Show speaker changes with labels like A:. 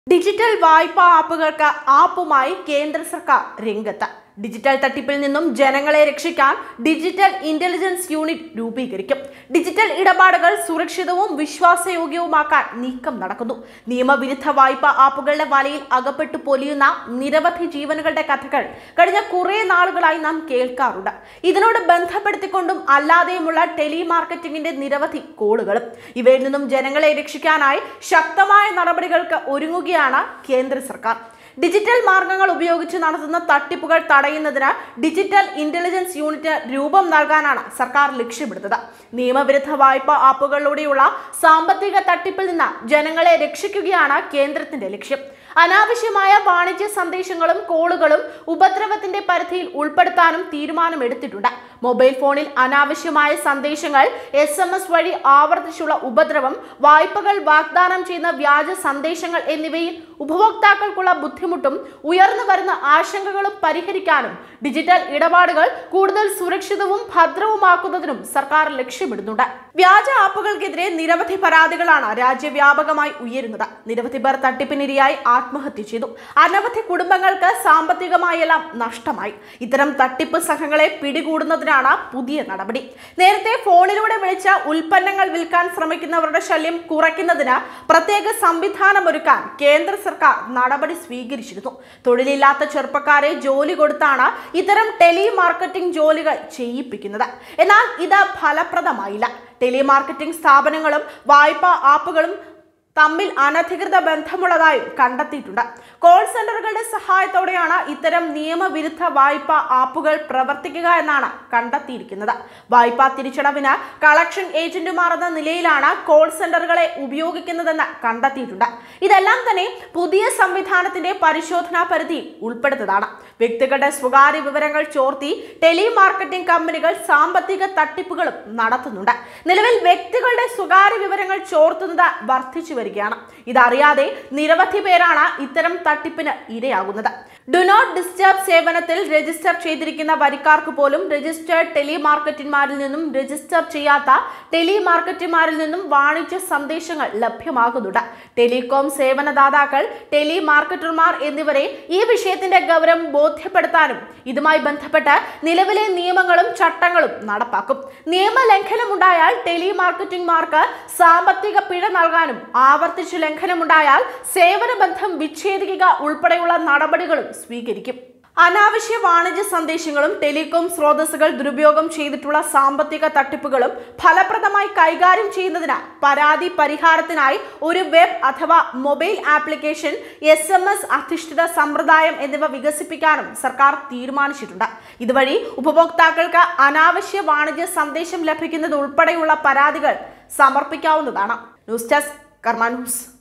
A: digital വായ്പാ ആപ്പുകൾക്ക് ആപ്പുമായി കേന്ദ്ര സർക്കാർ രംഗത്ത് ഡിജിറ്റൽ തട്ടിപ്പിൽ നിന്നും ജനങ്ങളെ രക്ഷിക്കാൻ ഡിജിറ്റൽ ഇന്റലിജൻസ് യൂണിറ്റ് രൂപീകരിക്കും ഡിജിറ്റൽ ഇടപാടുകൾ സുരക്ഷിതവും വിശ്വാസയോഗ്യവുമാക്കാൻ നീക്കം നടക്കുന്നു നിയമവിരുദ്ധ വായ്പാ ആപ്പുകളുടെ വലയിൽ അകപ്പെട്ടു പൊലിയുന്ന നിരവധി ജീവനുകളുടെ കഥകൾ കഴിഞ്ഞ കുറേ നാളുകളായി നാം കേൾക്കാറുണ്ട് ഇതിനോട് ബന്ധപ്പെടുത്തിക്കൊണ്ടും അല്ലാതെയുമുള്ള ടെലി മാർക്കറ്റിംഗിന്റെ നിരവധി കോളുകളും ഇവയിൽ നിന്നും ജനങ്ങളെ രക്ഷിക്കാനായി ശക്തമായ നടപടികൾക്ക് ഒരുങ്ങുകയാണ് കേന്ദ്ര സർക്കാർ ഡിജിറ്റൽ മാർഗങ്ങൾ ഉപയോഗിച്ച് നടത്തുന്ന തട്ടിപ്പുകൾ തടയുന്നതിന് ഡിജിറ്റൽ ഇന്റലിജൻസ് യൂണിറ്റ് രൂപം നൽകാനാണ് സർക്കാർ ലക്ഷ്യമിടുന്നത് നിയമവിരുദ്ധ വായ്പാ ആപ്പുകളിലൂടെയുള്ള സാമ്പത്തിക തട്ടിപ്പിൽ നിന്ന് ജനങ്ങളെ രക്ഷിക്കുകയാണ് കേന്ദ്രത്തിന്റെ ലക്ഷ്യം അനാവശ്യമായ വാണിജ്യ സന്ദേശങ്ങളും കോളുകളും ഉപദ്രവത്തിന്റെ പരിധിയിൽ ഉൾപ്പെടുത്താനും തീരുമാനമെടുത്തിട്ടുണ്ട് മൊബൈൽ ഫോണിൽ അനാവശ്യമായ സന്ദേശങ്ങൾ എസ് എം എസ് വഴി ആവർത്തിച്ചുള്ള ഉപദ്രവം വായ്പകൾ വാഗ്ദാനം ചെയ്യുന്ന വ്യാജ സന്ദേശങ്ങൾ എന്നിവയിൽ ഉപഭോക്താക്കൾക്കുള്ള ബുദ്ധിമുട്ടും ഉയർന്നു വരുന്ന ആശങ്കകളും പരിഹരിക്കാനും ഡിജിറ്റൽ ഇടപാടുകൾ കൂടുതൽ സുരക്ഷിതവും ഭദ്രവുമാക്കുന്നതിനും സർക്കാർ ലക്ഷ്യമിടുന്നുണ്ട് വ്യാജ ആപ്പുകൾക്കെതിരെ നിരവധി പരാതികളാണ് രാജ്യവ്യാപകമായി ഉയരുന്നത് നിരവധി പേർ തട്ടിപ്പിനിരയായി ആത്മഹത്യ ചെയ്തു അനവധി കുടുംബങ്ങൾക്ക് സാമ്പത്തികമായെല്ലാം നഷ്ടമായി ഇത്തരം തട്ടിപ്പ് സംഘങ്ങളെ പിടികൂടുന്നതിനാണ് പുതിയ നടപടി നേരത്തെ ഫോണിലൂടെ വിളിച്ച ഉൽപ്പന്നങ്ങൾ വിൽക്കാൻ ശ്രമിക്കുന്നവരുടെ ശല്യം കുറയ്ക്കുന്നതിന് പ്രത്യേക സംവിധാനമൊരുക്കാൻ കേന്ദ്ര സർക്കാർ നടപടി സ്വീകരിച്ചിരുന്നു തൊഴിലില്ലാത്ത ചെറുപ്പക്കാരെ ജോലി കൊടുത്താണ് ഇത്തരം ടെലി മാർക്കറ്റിംഗ് ജോലികൾ ചെയ്യിപ്പിക്കുന്നത് എന്നാൽ ഇത് ഫലപ്രദമായില്ല ടെലി മാർക്കറ്റിംഗ് സ്ഥാപനങ്ങളും വായ്പാ ആപ്പുകളും തമ്മിൽ അനധികൃത ബന്ധമുള്ളതായും കണ്ടെത്തിയിട്ടുണ്ട് കോൾ സെന്ററുകളുടെ സഹായത്തോടെയാണ് ഇത്തരം നിയമവിരുദ്ധ വായ്പാ ആപ്പുകൾ പ്രവർത്തിക്കുക എന്നാണ് കണ്ടെത്തിയിരിക്കുന്നത് വായ്പാ തിരിച്ചടവിന് കളക്ഷൻ ഏജന്റുമാർ എന്ന നിലയിലാണ് കോൾ സെന്ററുകളെ ഉപയോഗിക്കുന്നതെന്ന് കണ്ടെത്തിയിട്ടുണ്ട് ഇതെല്ലാം തന്നെ പുതിയ സംവിധാനത്തിന്റെ പരിശോധനാ പരിധി ഉൾപ്പെടുന്നതാണ് വ്യക്തികളുടെ സ്വകാര്യ വിവരങ്ങൾ ചോർത്തി ടെലി മാർക്കറ്റിംഗ് കമ്പനികൾ സാമ്പത്തിക തട്ടിപ്പുകളും നടത്തുന്നുണ്ട് നിലവിൽ വ്യക്തികളുടെ സ്വകാര്യ വിവരങ്ങൾ ചോർത്തുന്നത് വർദ്ധിച്ചു വരികയാണ് ഇതറിയാതെ നിരവധി പേരാണ് ഇത്തരം തട്ടിപ്പിന് ഇരയാകുന്നത് ഡു നോട്ട് ഡിസ്റ്റർബ് സേവനത്തിൽ രജിസ്റ്റർ ചെയ്തിരിക്കുന്ന വരിക്കാർക്ക് പോലും രജിസ്റ്റേർഡ് ടെലി മാർക്കറ്റിന്മാരിൽ നിന്നും രജിസ്റ്റർ ചെയ്യാത്ത ടെലി മാർക്കറ്റിന്മാരിൽ നിന്നും വാണിജ്യ സന്ദേശങ്ങൾ ലഭ്യമാകുന്നുണ്ട് ടെലികോം സേവനദാതാക്കൾ ടെലി മാർക്കറ്റർമാർ എന്നിവരെ ഈ വിഷയത്തിന്റെ ഗൗരവം ബോധ്യപ്പെടുത്താനും ഇതുമായി ബന്ധപ്പെട്ട് നിലവിലെ നിയമങ്ങളും ചട്ടങ്ങളും നടപ്പാക്കും നിയമലംഘനമുണ്ടായാൽ ടെലി മാർക്കറ്റിംഗ്മാർക്ക് സാമ്പത്തിക പിഴ നൽകാനും ആവർത്തിച്ച് ലംഘനമുണ്ടായാൽ സേവന ബന്ധം വിച്ഛേദിക്കുക ഉൾപ്പെടെയുള്ള നടപടികളും സ്വീകരിക്കും അനാവശ്യ വാണിജ്യ സന്ദേശങ്ങളും ടെലികോം സ്രോതസ്സുകൾ ദുരുപയോഗം ചെയ്തിട്ടുള്ള സാമ്പത്തിക തട്ടിപ്പുകളും ഫലപ്രദമായി കൈകാര്യം ചെയ്യുന്നതിന് പരാതി പരിഹാരത്തിനായി ഒരു വെബ് അഥവാ mobile application S M S അധിഷ്ഠിത സമ്പ്രദായം എന്നിവ വികസിപ്പിക്കാനും സർക്കാർ തീരുമാനിച്ചിട്ടുണ്ട് ഇതുവഴി ഉപഭോക്താക്കൾക്ക് അനാവശ്യ വാണിജ്യ സന്ദേശം ലഭിക്കുന്നത് ഉൾപ്പെടെയുള്ള പരാതികൾ സമർപ്പിക്കാവുന്നതാണ് ന്യൂസ് ഡെസ്ക് കർമ്മ ന്യൂസ്